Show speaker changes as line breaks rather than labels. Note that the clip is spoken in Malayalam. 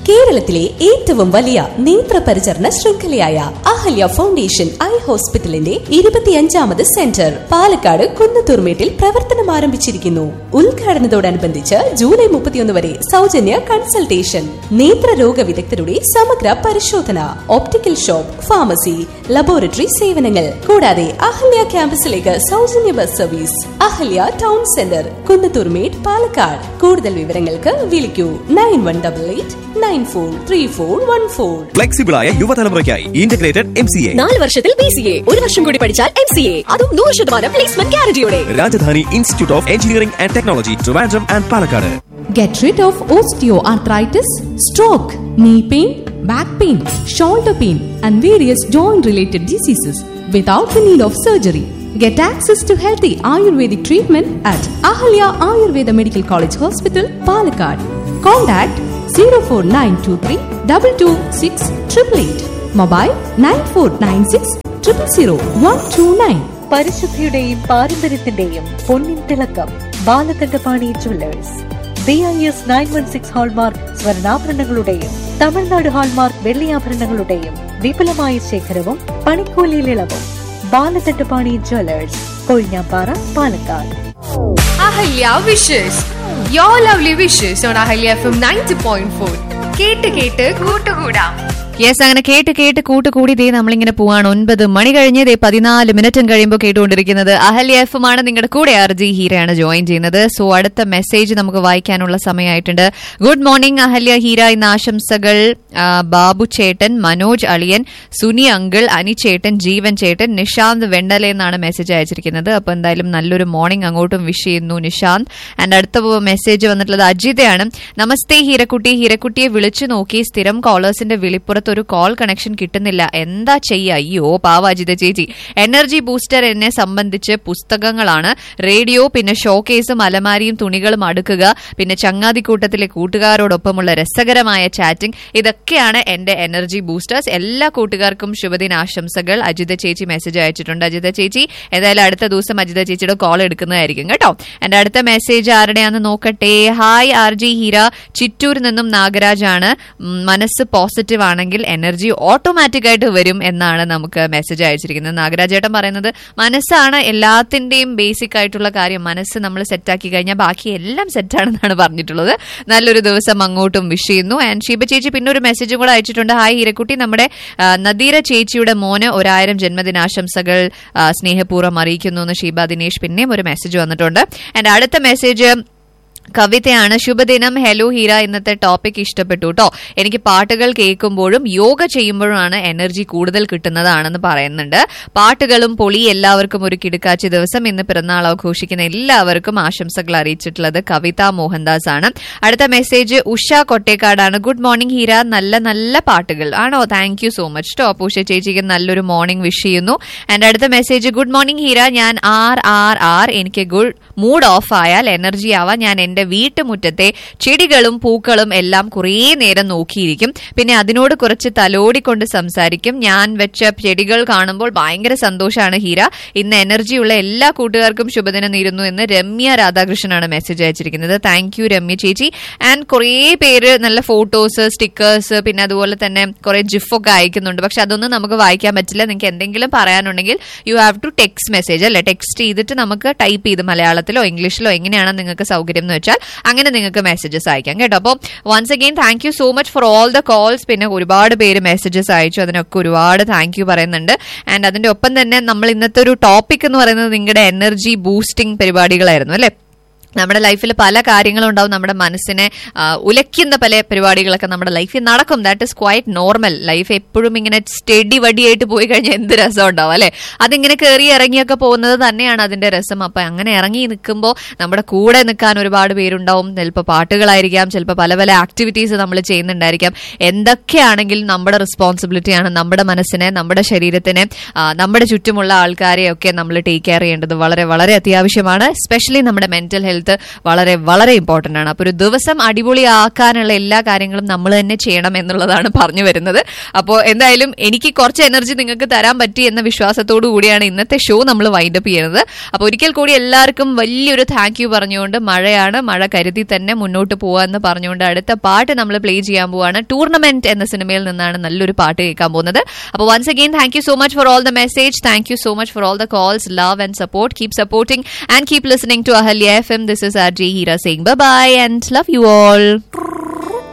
കേരളത്തിലെ ഏറ്റവും വലിയ നേത്ര പരിചരണ ശൃംഖലയായ അഹല്യ ഫൗണ്ടേഷൻ ഐ ഹോസ്പിറ്റലിന്റെ ഇരുപത്തിയഞ്ചാമത് സെന്റർ പാലക്കാട് കുന്നത്തൂർമേട്ടിൽ പ്രവർത്തനം ആരംഭിച്ചിരിക്കുന്നു ഉദ്ഘാടനത്തോടനുബന്ധിച്ച് ജൂലൈ മുപ്പത്തിയൊന്ന് വരെ സൗജന്യ കൺസൾട്ടേഷൻ നേത്രരോഗ വിദഗ്ധരുടെ സമഗ്ര പരിശോധന ഓപ്റ്റിക്കൽ ഷോപ്പ് ഫാർമസി ലബോറട്ടറി സേവനങ്ങൾ കൂടാതെ അഹല്യ ക്യാമ്പസിലേക്ക് സൗജന്യ bus service Ahalya town centre Kunnathurmedu Palakkad കൂടുതൽ വിവരങ്ങൾക്ക് വിളിക്കൂ nine one double eight nine four three four one four
ഫ്ലെക്സിബിളായ യുവതലമുറയ്ക്കായി ഇന്റഗ്രേറ്റഡ് എം സി എ
നാല് വർഷത്തിൽ ബി സി എ ഒരു വർഷം കൂടി പഠിച്ചാൽ എം സി എ അതും നൂറ് ശതമാനം പ്ലേസ്മെന്റ് ഗ്യാരണ്ടിയോടെ
Rajadhani institute of engineering and technology Trivandrum and Palakkad
Get rid of osteoarthritis, stroke, knee pain, back pain, shoulder pain, and various joint related diseases without the need of surgery. Get access to healthy Ayurvedic treatment at Ahalya Ayurveda Medical College Hospital, Palakkad. Contact 04923 226 888. Mobile 9496 000 129.
പരിശുദ്ധിയുടെയും പാരമ്പര്യത്തിന്റെയും പൊന്നിൻ തിളക്കം Balakandapani jewellers B I S nine one six hallmark സ്വർണ്ണാഭരണങ്ങളുടെയും തമിഴ്നാട് ഹാൾമാർക്ക് വെള്ളിയാഭരണങ്ങളുടെയും വിപുലമായ ശേഖരവും പണിക്കൂലിയിൽ ഇളവും Balakandapani jewellers Kozhinjampara Palakkad
Ahalya wishes your lovely wishes on Ahalya F M ninety point four കേട്ട് കേട്ട് കൂട്ടുകൂടാം
യെസ് അങ്ങനെ കേട്ട് കേട്ട് കൂട്ടുകൂടി ദേ നമ്മളിങ്ങനെ പോവാണ് ഒൻപത് മണി കഴിഞ്ഞ് ദേ പതിനാല് മിനിറ്റും കഴിയുമ്പോൾ കേട്ടുകൊണ്ടിരിക്കുന്നത് അഹല്യ എഫ് ആണ് നിങ്ങളുടെ കൂടെ അർജി ഹീരയാണ് ജോയിൻ ചെയ്യുന്നത് സോ അടുത്ത മെസ്സേജ് നമുക്ക് വായിക്കാനുള്ള സമയമായിട്ടുണ്ട് ഗുഡ് മോർണിംഗ് അഹല്യ ഹീര ഇന്ന് ആശംസകൾ ആ, ബാബു ചേട്ടൻ മനോജ് അളിയൻ സുനി അങ്കിൾ അനി ചേട്ടൻ ജീവൻ ചേട്ടൻ നിഷാന്ത് വെണ്ടല എന്നാണ് മെസ്സേജ് അയച്ചിരിക്കുന്നത് അപ്പൊ എന്തായാലും നല്ലൊരു മോർണിംഗ് അങ്ങോട്ടും വിഷ് ചെയ്യുന്നു നിഷാന്ത് ആൻഡ് അടുത്ത മെസ്സേജ് വന്നിട്ടുള്ളത് അജിതയാണ് നമസ്തേ ഹീരക്കുട്ടി ഹീരക്കുട്ടിയെ വിളിച്ചു നോക്കി സ്ഥിരം കോളേഴ്സിന്റെ വിളിപ്പുറത്ത് ഒരു കോൾ കണക്ഷൻ കിട്ടുന്നില്ല എന്താ ചെയ്യ അയ്യോ പാവ അജിത ചേച്ചി എനർജി ബൂസ്റ്റർ എന്നെ സംബന്ധിച്ച് പുസ്തകങ്ങളാണ് റേഡിയോ പിന്നെ ഷോക്കേസും അലമാരിയും തുണികളും അടുക്കുക പിന്നെ ചങ്ങാതിക്കൂട്ടത്തിലെ കൂട്ടുകാരോടൊപ്പമുള്ള രസകരമായ ചാറ്റിംഗ് ഇതൊക്കെയാണ് എന്റെ എനർജി ബൂസ്റ്റേഴ്സ് എല്ലാ കൂട്ടുകാർക്കും ശുഭദിനാശംസകൾ അജിത ചേച്ചി മെസ്സേജ് അയച്ചിട്ടുണ്ട് അജിത ചേച്ചി ഏതായാലും അടുത്ത ദിവസം അജിത ചേച്ചിയുടെ കോൾ എടുക്കുന്നതായിരിക്കും കേട്ടോ എന്റെ അടുത്ത മെസ്സേജ് ആരുടെയാന്ന് നോക്കട്ടെ ഹായ് ആർ ജി ഹീര ചിറ്റൂരിൽ നിന്നും നാഗരാജാണ് ഉം, മനസ്സ് പോസിറ്റീവ് ആണെങ്കിൽ എനർജി ഓട്ടോമാറ്റിക് ആയിട്ട് വരും എന്നാണ് നമുക്ക് മെസ്സേജ് അയച്ചിരിക്കുന്നത് നാഗരാജേട്ടൻ പറയുന്നത് മനസ്സാണ് എല്ലാത്തിന്റെയും ബേസിക് ആയിട്ടുള്ള കാര്യം മനസ്സ് നമ്മൾ സെറ്റാക്കി കഴിഞ്ഞാൽ ബാക്കി എല്ലാം സെറ്റാണെന്നാണ് പറഞ്ഞിട്ടുള്ളത് നല്ലൊരു ദിവസം അങ്ങോട്ടും വിഷ് ചെയ്യുന്നു ആൻഡ് ഷീബ ചേച്ചി പിന്നെ ഒരു മെസ്സേജും കൂടെ അയച്ചിട്ടുണ്ട് ഹായ് ഹീരക്കുട്ടി നമ്മുടെ ആ, നദീര ചേച്ചിയുടെ മോന് ഒരായിരം ജന്മദിനാശംസകൾ ആ, സ്നേഹപൂർവ്വം അറിയിക്കുന്നു എന്ന് ഷീബ ദിനേഷ് പിന്നെയും ഒരു മെസ്സേജ് വന്നിട്ടുണ്ട് ആൻഡ് അടുത്ത മെസ്സേജ് കവിതയാണ് ശുഭദിനം ഹലോ ഹീര ഇന്നത്തെ ടോപ്പിക് ഇഷ്ടപ്പെട്ടു കേട്ടോ എനിക്ക് പാട്ടുകൾ കേൾക്കുമ്പോഴും യോഗ ചെയ്യുമ്പോഴുമാണ് എനർജി കൂടുതൽ കിട്ടുന്നതാണെന്ന് പറയുന്നുണ്ട് പാട്ടുകളും പൊളി എല്ലാവർക്കും ഒരു കിടുക്കാച്ചി ദിവസം ഇന്ന് പിറന്നാൾ ആഘോഷിക്കുന്ന എല്ലാവർക്കും ആശംസകൾ അറിയിച്ചിട്ടുള്ളത് കവിത മോഹൻദാസ് ആണ് അടുത്ത മെസ്സേജ് ഉഷ കൊട്ടേക്കാടാണ് ഗുഡ് മോർണിംഗ് ഹീര നല്ല നല്ല പാട്ടുകൾ ആണോ താങ്ക് യു സോ മച്ച് കേട്ടോ അപ്പൊ ഉഷ ചേച്ചിക്ക് നല്ലൊരു മോർണിംഗ് വിഷ് ചെയ്യുന്നു ആൻഡ് അടുത്ത മെസ്സേജ് ഗുഡ് മോർണിംഗ് ഹീര ഞാൻ ആർ ആർ ആർ എനിക്ക് ഗുഡ് മൂഡ് ഓഫ് ആയാൽ എനർജി ആവാൻ ഞാൻ എന്റെ വീട്ടുമുറ്റത്തെ ചെടികളും പൂക്കളും എല്ലാം കുറേ നേരം നോക്കിയിരിക്കും പിന്നെ അതിനോട് കുറച്ച് തലോടിക്കൊണ്ട് സംസാരിക്കും ഞാൻ വെച്ച ചെടികൾ കാണുമ്പോൾ ഭയങ്കര സന്തോഷമാണ് ഹീര ഇന്ന് എനർജിയുള്ള എല്ലാ കൂട്ടുകാർക്കും ശുഭദിനം നേരുന്നു എന്ന് രമ്യ രാധാകൃഷ്ണനാണ് മെസ്സേജ് അയച്ചിരിക്കുന്നത് താങ്ക് യു രമ്യ ചേച്ചി ആൻഡ് കുറേ പേര് നല്ല ഫോട്ടോസ് സ്റ്റിക്കേഴ്സ് പിന്നെ അതുപോലെ തന്നെ കുറെ ജിഫൊക്കെ അയക്കുന്നുണ്ട് പക്ഷെ അതൊന്നും നമുക്ക് വായിക്കാൻ പറ്റില്ല നിങ്ങൾക്ക് എന്തെങ്കിലും പറയാനുണ്ടെങ്കിൽ you have to text message അല്ലെ ടെക്സ്റ്റ് ചെയ്തിട്ട് നമുക്ക് ടൈപ്പ് ചെയ്ത് മലയാളത്തിലോ ഇംഗ്ലീഷിലോ എങ്ങനെയാണ് നിങ്ങൾക്ക് സൗകര്യം എന്ന് വെച്ചാൽ അങ്ങനെ നിങ്ങൾക്ക് മെസ്സേജസ് അയക്കാം കേട്ടോ അപ്പോൾ once again thank you so much for all the calls പിന്നെ ഒരുപാട് പേര് മെസ്സേജസ് അയച്ചു അതിനൊക്കെ ഒരുപാട് താങ്ക് യു പറയുന്നുണ്ട് ആൻഡ് അതിന്റെ ഒപ്പം തന്നെ നമ്മൾ ഇന്നത്തെ ഒരു ടോപ്പിക് എന്ന് പറയുന്നത് നിങ്ങളുടെ എനർജി ബൂസ്റ്റിംഗ് പരിപാടികളായിരുന്നു അല്ലെ നമ്മുടെ ലൈഫിൽ പല കാര്യങ്ങളും ഉണ്ടാവും നമ്മുടെ മനസ്സിനെ ആ, ഉലയ്ക്കുന്ന പല പരിപാടികളൊക്കെ നമ്മുടെ ലൈഫിൽ നടക്കും that is quite normal life എപ്പോഴും ഇങ്ങനെ സ്റ്റഡി വടിയായിട്ട് പോയി കഴിഞ്ഞാൽ എന്ത് രസം ഉണ്ടാവും അല്ലെ അതിങ്ങനെ കയറി ഇറങ്ങിയൊക്കെ പോകുന്നത് തന്നെയാണ് അതിന്റെ രസം അപ്പൊ അങ്ങനെ ഇറങ്ങി നിൽക്കുമ്പോൾ നമ്മുടെ കൂടെ നിൽക്കാൻ ഒരുപാട് പേരുണ്ടാവും ചിലപ്പോൾ പാട്ടുകളായിരിക്കാം ചിലപ്പോൾ പല പല ആക്ടിവിറ്റീസ് നമ്മൾ ചെയ്യുന്നുണ്ടായിരിക്കാം എന്തൊക്കെയാണെങ്കിലും നമ്മുടെ റെസ്പോൺസിബിലിറ്റിയാണ് നമ്മുടെ മനസ്സിനെ നമ്മുടെ ശരീരത്തിനെ ആ, നമ്മുടെ ചുറ്റുമുള്ള ആൾക്കാരെയൊക്കെ നമ്മൾ ടേക്ക് കെയർ ചെയ്യേണ്ടത് വളരെ വളരെ അത്യാവശ്യമാണ് സ്പെഷ്യലി നമ്മുടെ മെന്റൽ ഹെൽത്ത് ഹെൽത്ത് വളരെ വളരെ ഇമ്പോർട്ടന്റ് ആണ് അപ്പോൾ ഒരു ദിവസം അടിപൊളിയാക്കാനുള്ള എല്ലാ കാര്യങ്ങളും നമ്മൾ തന്നെ ചെയ്യണം എന്നുള്ളതാണ് പറഞ്ഞു വരുന്നത് അപ്പോൾ എന്തായാലും എനിക്ക് കുറച്ച് എനർജി നിങ്ങൾക്ക് തരാൻ പറ്റി എന്ന വിശ്വാസത്തോടു കൂടിയാണ് ഇന്നത്തെ ഷോ നമ്മൾ വൈൻഡ് അപ്പ് ചെയ്യുന്നത് അപ്പോൾ ഒരിക്കൽ കൂടി എല്ലാവർക്കും വലിയൊരു താങ്ക് യു പറഞ്ഞുകൊണ്ട് മഴയാണ് മഴ കരുതി തന്നെ മുന്നോട്ട് പോവാന്ന് പറഞ്ഞുകൊണ്ട് അടുത്ത പാട്ട് നമ്മൾ പ്ലേ ചെയ്യാൻ പോവാണ് ടൂർണമെന്റ് എന്ന സിനിമയിൽ നിന്നാണ് നല്ലൊരു പാട്ട് കേൾക്കാൻ പോകുന്നത് അപ്പോൾ once again thank you so much for all the message thank you so much for all the calls love and support keep supporting and keep listening to Ahalya F M this is R J Heera Singh bye and love you all